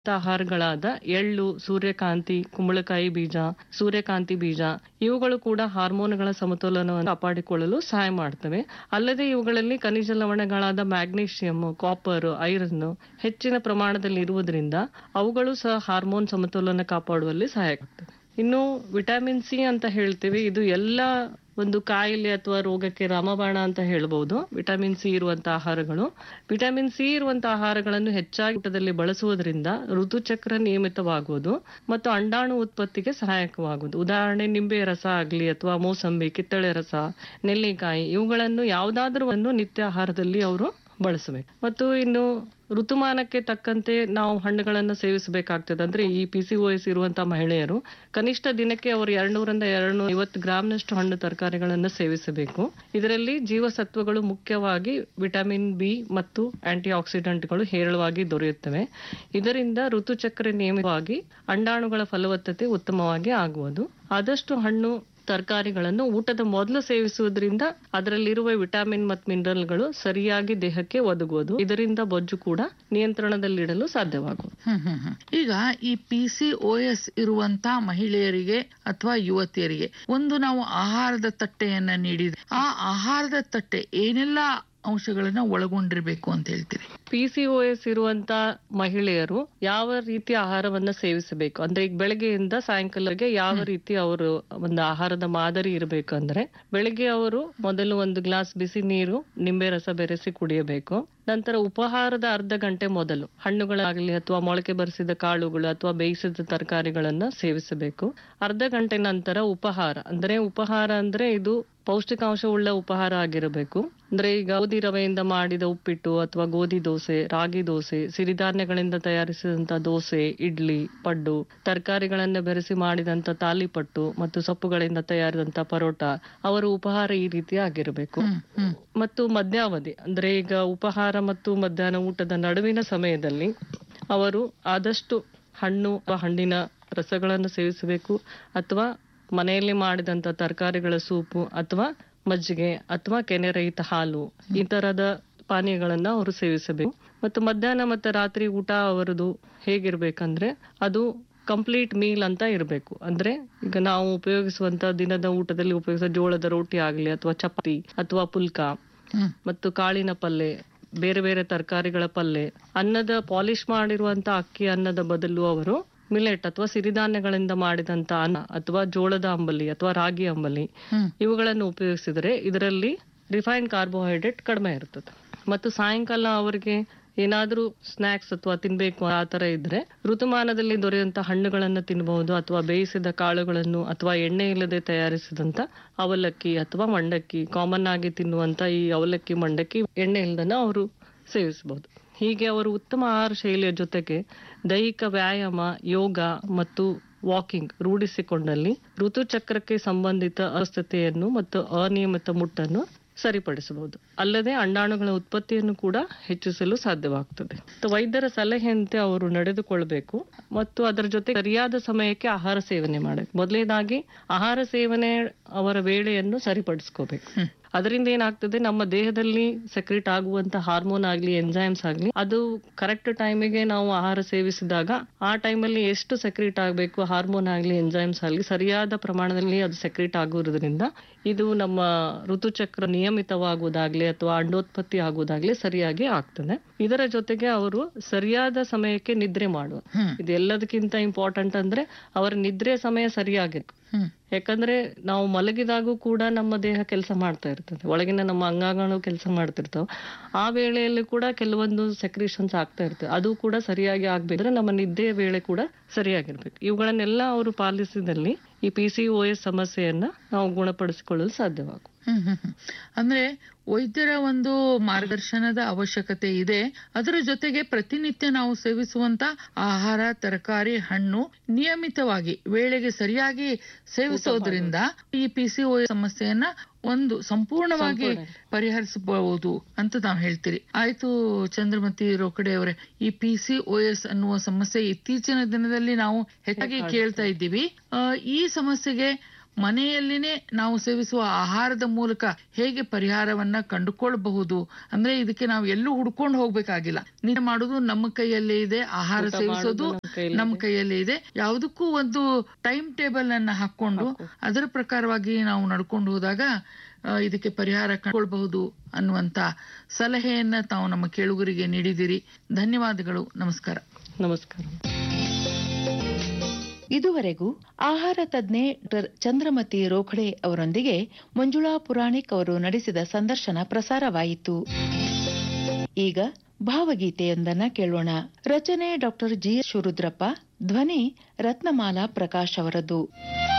ಆಹಾರಗಳಾದ ಎಳ್ಳು ಸೂರ್ಯಕಾಂತಿ ಕುಂಬಳಕಾಯಿ ಬೀಜ ಸೂರ್ಯಕಾಂತಿ ಬೀಜ ಇವುಗಳು ಕೂಡ ಹಾರ್ಮೋನ್ಗಳ ಸಮತೋಲನವನ್ನು ಕಾಪಾಡಿಕೊಳ್ಳಲು ಸಹಾಯ ಮಾಡ್ತವೆ ಅಲ್ಲದೆ ಇವುಗಳಲ್ಲಿ ಖನಿಜ ಲವಣಗಳಾದ ಮ್ಯಾಗ್ನೀಷಿಯಂ ಕಾಪರ್ ಐರನ್ ಹೆಚ್ಚಿನ ಪ್ರಮಾಣದಲ್ಲಿ ಇರುವುದರಿಂದ ಅವುಗಳು ಸಹ ಹಾರ್ಮೋನ್ ಸಮತೋಲನ ಕಾಪಾಡುವಲ್ಲಿ ಸಹಾಯ ಆಗ್ತವೆ ಇನ್ನು ವಿಟಮಿನ್ ಸಿ ಅಂತ ಹೇಳ್ತೀವಿ ಇದು ಎಲ್ಲ ಒಂದು ಕಾಯಿಲೆ ಅಥವಾ ರೋಗಕ್ಕೆ ರಾಮಬಾಣ ಅಂತ ಹೇಳ್ಬಹುದು ವಿಟಮಿನ್ ಸಿ ಇರುವಂತ ಆಹಾರಗಳು ವಿಟಮಿನ್ ಸಿ ಇರುವಂತ ಆಹಾರಗಳನ್ನು ಹೆಚ್ಚಾಗಿ ಊಟದಲ್ಲಿ ಬಳಸುವುದರಿಂದ ಋತುಚಕ್ರ ನಿಯಮಿತವಾಗುವುದು ಮತ್ತು ಅಂಡಾಣು ಉತ್ಪತ್ತಿಗೆ ಸಹಾಯಕವಾಗುವುದು ಉದಾಹರಣೆ ನಿಂಬೆ ರಸ ಆಗಲಿ ಅಥವಾ ಮೋಸಂಬಿ ಕಿತ್ತಳೆ ರಸ ನೆಲ್ಲಿಕಾಯಿ ಇವುಗಳನ್ನು ಯಾವುದಾದ್ರೂ ಒಂದು ನಿತ್ಯ ಆಹಾರದಲ್ಲಿ ಅವರು ಬಳಸಬೇಕು ಮತ್ತು ಇನ್ನು ಋತುಮಾನಕ್ಕೆ ತಕ್ಕಂತೆ ನಾವು ಹಣ್ಣುಗಳನ್ನು ಸೇವಿಸಬೇಕಾಗ್ತದೆ ಅಂದ್ರೆ ಈ ಪಿ ಸಿ ಎಸ್ ಇರುವಂತಹ ಮಹಿಳೆಯರು ಕನಿಷ್ಠ ದಿನಕ್ಕೆ ಅವರು ಎರಡ್ನೂರಿಂದ ಎರಡ್ನೂರ ಐವತ್ತು ಗ್ರಾಂನಷ್ಟು ಹಣ್ಣು ತರಕಾರಿಗಳನ್ನು ಸೇವಿಸಬೇಕು ಇದರಲ್ಲಿ ಜೀವಸತ್ವಗಳು ಮುಖ್ಯವಾಗಿ ವಿಟಮಿನ್ ಬಿ ಮತ್ತು ಆಂಟಿ ಆಕ್ಸಿಡೆಂಟ್ಗಳು ಹೇರಳವಾಗಿ ದೊರೆಯುತ್ತವೆ ಇದರಿಂದ ಋತುಚಕ್ರ ನಿಯಮಿತವಾಗಿ ಅಂಡಾಣುಗಳ ಫಲವತ್ತತೆ ಉತ್ತಮವಾಗಿ ಆಗುವುದು ಆದಷ್ಟು ಹಣ್ಣು ತರಕಾರಿಗಳನ್ನು ಊಟದ ಮೊದಲು ಸೇವಿಸುವುದರಿಂದ ಅದರಲ್ಲಿರುವ ವಿಟಮಿನ್ ಮತ್ತು ಮಿನರಲ್ಗಳು ಸರಿಯಾಗಿ ದೇಹಕ್ಕೆ ಒದಗುವುದು ಇದರಿಂದ ಬೊಜ್ಜು ಕೂಡ ನಿಯಂತ್ರಣದಲ್ಲಿಡಲು ಸಾಧ್ಯವಾಗುವುದು ಹ್ಮ್ ಹ್ಮ್ ಹ್ಮ್. ಈಗ ಈ ಪಿ ಸಿ ಓ ಎಸ್ ಇರುವಂತ ಮಹಿಳೆಯರಿಗೆ ಅಥವಾ ಯುವತಿಯರಿಗೆ ಒಂದು ನಾವು ಆಹಾರದ ತಟ್ಟೆಯನ್ನ ನೀಡಿದ್ರೆ ಆ ಆಹಾರದ ತಟ್ಟೆ ಏನೆಲ್ಲ ಅಂಶಗಳನ್ನ ಒಳಗೊಂಡಿರ್ಬೇಕು ಅಂತ ಹೇಳ್ತೀರಿ ಪಿಸಿಒಎಸ್ ಇರುವಂತ ಮಹಿಳೆಯರು ಯಾವ ರೀತಿ ಆಹಾರವನ್ನ ಸೇವಿಸಬೇಕು ಅಂದ್ರೆ ಈಗ ಬೆಳಗ್ಗೆಯಿಂದ ಸಾಯಂಕಾಲಕ್ಕೆ ಯಾವ ರೀತಿ ಅವರು ಒಂದು ಆಹಾರದ ಮಾದರಿ ಇರಬೇಕಂದ್ರೆ ಬೆಳಿಗ್ಗೆ ಅವರು ಮೊದಲು ಒಂದು ಗ್ಲಾಸ್ ಬಿಸಿ ನೀರು ನಿಂಬೆ ರಸ ಬೆರೆಸಿ ಕುಡಿಯಬೇಕು ನಂತರ ಉಪಹಾರದ ಅರ್ಧ ಗಂಟೆ ಮೊದಲು ಹಣ್ಣುಗಳಾಗಲಿ ಅಥವಾ ಮೊಳಕೆ ಬರಿಸಿದ ಕಾಳುಗಳು ಅಥವಾ ಬೇಯಿಸಿದ ತರಕಾರಿಗಳನ್ನ ಸೇವಿಸಬೇಕು ಅರ್ಧ ಗಂಟೆ ನಂತರ ಉಪಹಾರ ಅಂದ್ರೆ ಉಪಹಾರ ಅಂದ್ರೆ ಇದು ಪೌಷ್ಟಿಕಾಂಶವುಳ್ಳ ಉಪಹಾರ ಆಗಿರಬೇಕು ಅಂದ್ರೆ ಈಗ ಗೋಧಿ ರವೆಯಿಂದ ಮಾಡಿದ ಉಪ್ಪಿಟ್ಟು ಅಥವಾ ಗೋಧಿ ದೋಸೆ ರಾಗಿ ದೋಸೆ ಸಿರಿಧಾನ್ಯಗಳಿಂದ ತಯಾರಿಸಿದಂತ ದೋಸೆ ಇಡ್ಲಿ ಪಡ್ಡು ತರಕಾರಿಗಳನ್ನ ಬೆರೆಸಿ ಮಾಡಿದಂತ ತಾಲಿಪಟ್ಟು ಮತ್ತು ಸೊಪ್ಪುಗಳಿಂದ ತಯಾರಿಸಿದಂತ ಪರೋಟ ಅವರ ಉಪಹಾರ ಈ ರೀತಿ ಆಗಿರಬೇಕು ಹ್ಮ್ ಹ್ಮ್ ಮತ್ತು ಮಧ್ಯಾವಧಿ ಅಂದ್ರೆ ಈಗ ಉಪಹಾರ ಮತ್ತು ಮಧ್ಯಾಹ್ನ ಊಟದ ನಡುವಿನ ಸಮಯದಲ್ಲಿ ಅವರು ಆದಷ್ಟು ಹಣ್ಣು ಅಥವಾ ಹಣ್ಣಿನ ರಸಗಳನ್ನು ಸೇವಿಸಬೇಕು ಅಥವಾ ಮನೆಯಲ್ಲಿ ಮಾಡಿದಂತ ತರಕಾರಿಗಳ ಸೂಪು ಅಥವಾ ಮಜ್ಜಿಗೆ ಅಥವಾ ಕೆನೆರಹಿತ ಹಾಲು ಈ ತರದ ಪಾನೀಯಗಳನ್ನ ಅವರು ಸೇವಿಸಬೇಕು ಮತ್ತು ಮಧ್ಯಾಹ್ನ ಮತ್ತು ರಾತ್ರಿ ಊಟ ಅವರದು ಹೇಗಿರ್ಬೇಕಂದ್ರೆ ಅದು ಕಂಪ್ಲೀಟ್ ಮೀಲ್ ಅಂತ ಇರಬೇಕು ಅಂದ್ರೆ ಈಗ ನಾವು ಉಪಯೋಗಿಸುವಂತ ದಿನದ ಊಟದಲ್ಲಿ ಉಪಯೋಗಿಸುವ ಜೋಳದ ರೋಟಿ ಆಗಲಿ ಅಥವಾ ಚಪಾತಿ ಅಥವಾ ಪುಲ್ಕ ಹ್ಮ್ ಮತ್ತು ಕಾಳಿನ ಪಲ್ಯ ಬೇರೆ ಬೇರೆ ತರಕಾರಿಗಳ ಪಲ್ಯ ಅನ್ನದ ಪಾಲಿಶ್ ಮಾಡಿರುವಂತ ಅಕ್ಕಿ ಅನ್ನದ ಬದಲು ಅವರು ಮಿಲೆಟ್ ಅಥವಾ ಸಿರಿಧಾನ್ಯಗಳಿಂದ ಮಾಡಿದಂತ ಅನ್ನ ಅಥವಾ ಜೋಳದ ಅಂಬಲಿ ಅಥವಾ ರಾಗಿ ಅಂಬಲಿ ಹ್ಮ್ ಇವುಗಳನ್ನು ಉಪಯೋಗಿಸಿದರೆ ಇದರಲ್ಲಿ ರಿಫೈನ್ಡ್ ಕಾರ್ಬೋಹೈಡ್ರೇಟ್ ಕಡಿಮೆ ಇರ್ತದೆ ಮತ್ತು ಸಾಯಂಕಾಲ ಅವರಿಗೆ ಏನಾದ್ರೂ ಸ್ನಾಕ್ಸ್ ಅಥವಾ ತಿನ್ಬೇಕು ಆ ತರ ಇದ್ರೆ ಋತುಮಾನದಲ್ಲಿ ದೊರೆಯುವಂತ ಹಣ್ಣುಗಳನ್ನು ತಿನ್ನಬಹುದು ಅಥವಾ ಬೇಯಿಸಿದ ಕಾಳುಗಳನ್ನು ಅಥವಾ ಎಣ್ಣೆ ಇಲ್ಲದೆ ತಯಾರಿಸಿದಂತ ಅವಲಕ್ಕಿ ಅಥವಾ ಮಂಡಕ್ಕಿ ಕಾಮನ್ ಆಗಿ ತಿನ್ನುವಂತ ಈ ಅವಲಕ್ಕಿ ಮಂಡಕ್ಕಿ ಎಣ್ಣೆ ಇಲ್ಲದನ್ನ ಅವರು ಸೇವಿಸಬಹುದು ಹೀಗೆ ಅವರು ಉತ್ತಮ ಆಹಾರ ಶೈಲಿಯ ಜೊತೆಗೆ ದೈಹಿಕ ವ್ಯಾಯಾಮ ಯೋಗ ಮತ್ತು ವಾಕಿಂಗ್ ರೂಢಿಸಿಕೊಂಡಲ್ಲಿ ಋತುಚಕ್ರಕ್ಕೆ ಸಂಬಂಧಿತ ಅಸ್ವಸ್ಥತೆಯನ್ನು ಮತ್ತು ಅನಿಯಮಿತ ಮುಟ್ಟನ್ನು ಸರಿಪಡಿಸಬಹುದು ಅಲ್ಲದೆ ಅಂಡಾಣುಗಳ ಉತ್ಪತ್ತಿಯನ್ನು ಕೂಡ ಹೆಚ್ಚಿಸಲು ಸಾಧ್ಯವಾಗ್ತದೆ ಮತ್ತು ವೈದ್ಯರ ಸಲಹೆಯಂತೆ ಅವರು ನಡೆದುಕೊಳ್ಬೇಕು ಮತ್ತು ಅದರ ಜೊತೆ ಸರಿಯಾದ ಸಮಯಕ್ಕೆ ಆಹಾರ ಸೇವನೆ ಮಾಡಬೇಕು ಮೊದಲನೇದಾಗಿ ಆಹಾರ ಸೇವನೆ ಅವರ ವೇಳೆಯನ್ನು ಸರಿಪಡಿಸ್ಕೋಬೇಕು ಅದರಿಂದ ಏನಾಗ್ತದೆ ನಮ್ಮ ದೇಹದಲ್ಲಿ ಸೆಕ್ರೆಟ್ ಆಗುವಂತ ಹಾರ್ಮೋನ್ ಆಗ್ಲಿ ಎಂಜೈಮ್ಸ್ ಆಗ್ಲಿ ಅದು ಕರೆಕ್ಟ್ ಟೈಮಿಗೆ ನಾವು ಆಹಾರ ಸೇವಿಸಿದಾಗ ಆ ಟೈಮಲ್ಲಿ ಎಷ್ಟು ಸೆಕ್ರೆಟ್ ಆಗಬೇಕು ಹಾರ್ಮೋನ್ ಆಗ್ಲಿ ಎಂಜೈಮ್ಸ್ ಆಗ್ಲಿ ಸರಿಯಾದ ಪ್ರಮಾಣದಲ್ಲಿ ಅದು ಸೆಕ್ರೆಟ್ ಆಗುವುದರಿಂದ ಇದು ನಮ್ಮ ಋತುಚಕ್ರ ನಿಯಮಿತವಾಗುವುದಾಗ್ಲಿ ಅಥವಾ ಅಂಡೋತ್ಪತ್ತಿ ಆಗುವುದಾಗ್ಲಿ ಸರಿಯಾಗಿ ಆಗ್ತದೆ ಇದರ ಜೊತೆಗೆ ಅವರು ಸರಿಯಾದ ಸಮಯಕ್ಕೆ ನಿದ್ರೆ ಮಾಡುವ ಹ್ಮ್. ಇದೆಲ್ಲದಕ್ಕಿಂತ ಇಂಪಾರ್ಟೆಂಟ್ ಅಂದ್ರೆ ಅವರ ನಿದ್ರೆ ಸಮಯ ಸರಿಯಾಗಿರ್ಬೇಕು ಹ್ಮ್ ಯಾಕಂದ್ರೆ ನಾವು ಮಲಗಿದಾಗೂ ಕೂಡ ನಮ್ಮ ದೇಹ ಕೆಲಸ ಮಾಡ್ತಾ ಇರ್ತದೆ ಒಳಗಿನ ನಮ್ಮ ಅಂಗಾಂಗಗಳು ಕೆಲಸ ಮಾಡ್ತಿರ್ತಾವ ಆ ವೇಳೆಯಲ್ಲಿ ಕೂಡ ಕೆಲವೊಂದು ಸೆಕ್ರೇಷನ್ಸ್ ಆಗ್ತಾ ಇರ್ತದೆ ಅದು ಕೂಡ ಸರಿಯಾಗಿ ಆಗ್ಬೇಕಂದ್ರೆ ನಮ್ಮ ನಿದ್ದೆಯ ವೇಳೆ ಕೂಡ ಸರಿಯಾಗಿರ್ಬೇಕು ಇವುಗಳನ್ನೆಲ್ಲ ಅವರು ಪಾಲಿಸಿದಲ್ಲಿ ಈ ಪಿ ಸಿ ಓ ಎಸ್ ಸಮಸ್ಯೆಯನ್ನ ನಾವು ಗುಣಪಡಿಸಿಕೊಳ್ಳಲು ಸಾಧ್ಯವಾಗುತ್ತೆ ಹ್ಮ್ ಹ್ಮ್ ಹ್ಮ್. ಅಂದ್ರೆ ವೈದ್ಯರ ಒಂದು ಮಾರ್ಗದರ್ಶನದ ಅವಶ್ಯಕತೆ ಇದೆ ಅದರ ಜೊತೆಗೆ ಪ್ರತಿನಿತ್ಯ ನಾವು ಸೇವಿಸುವಂತ ಆಹಾರ ತರಕಾರಿ ಹಣ್ಣು ನಿಯಮಿತವಾಗಿ ವೇಳೆಗೆ ಸರಿಯಾಗಿ ಸೇವಿಸೋದ್ರಿಂದ ಈ ಪಿ ಸಿ ಸಮಸ್ಯೆಯನ್ನ ಒಂದು ಸಂಪೂರ್ಣವಾಗಿ ಪರಿಹರಿಸಬಹುದು ಅಂತ ನಾವು ಹೇಳ್ತೀರಿ ಆಯ್ತು ಚಂದ್ರಮತಿ ರೋಕಡೆ ಅವರೇ ಈ ಪಿ ಸಿ ಎಸ್ ಅನ್ನುವ ಸಮಸ್ಯೆ ಇತ್ತೀಚಿನ ದಿನದಲ್ಲಿ ನಾವು ಹೆಚ್ಚಾಗಿ ಕೇಳ್ತಾ ಇದ್ದೀವಿ ಆ, ಈ ಸಮಸ್ಯೆಗೆ ಮನೆಯಲ್ಲಿನೇ ನಾವು ಸೇವಿಸುವ ಆಹಾರದ ಮೂಲಕ ಹೇಗೆ ಪರಿಹಾರವನ್ನ ಕಂಡುಕೊಳ್ಳಬಹುದು ಅಂದ್ರೆ ಇದಕ್ಕೆ ನಾವು ಎಲ್ಲೂ ಹುಡ್ಕೊಂಡು ಹೋಗ್ಬೇಕಾಗಿಲ್ಲ ನಿಜ ಮಾಡುದು ನಮ್ಮ ಕೈಯಲ್ಲೇ ಇದೆ ಆಹಾರ ಊಟ ಸೇವಿಸೋದು ಮಾಡೋದು ನಮ್ಮ ಕೈಯಲ್ಲೇ ನಮ್ಮ ಕೈಯಲ್ಲೇ ಇದೆ ಯಾವುದಕ್ಕೂ ಒಂದು ಟೈಮ್ ಟೇಬಲ್ ಅನ್ನ ಹಾಕೊಂಡು ಅದರ ಪ್ರಕಾರವಾಗಿ ನಾವು ನಡ್ಕೊಂಡು ಹೋದಾಗ ಆ, ಇದಕ್ಕೆ ಪರಿಹಾರ ಕಂಡುಕೊಳ್ಬಹುದು ಅನ್ನುವಂತ ಸಲಹೆಯನ್ನ ತಾವು ನಮ್ಮ ಕೇಳುಗರಿಗೆ ನೀಡಿದಿರಿ ಧನ್ಯವಾದಗಳು ನಮಸ್ಕಾರ ನಮಸ್ಕಾರ ಇದುವರೆಗೂ ಆಹಾರ ತಜ್ಞೆ ಡಾಕ್ಟರ್ ಚಂದ್ರಮತಿ ರೋಖಡೆ ಅವರೊಂದಿಗೆ ಮಂಜುಳಾ ಪುರಾಣಿಕ್ ಅವರು ನಡೆಸಿದ ಸಂದರ್ಶನ ಪ್ರಸಾರವಾಯಿತು ಈಗ ಭಾವಗೀತೆಯೊಂದನ್ನ ಕೇಳೋಣ ರಚನೆ ಡಾಕ್ಟರ್ ಜಿ ಶಿವರುದ್ರಪ್ಪ ಧ್ವನಿ ರತ್ನಮಾಲಾ ಪ್ರಕಾಶ್ ಅವರದ್ದು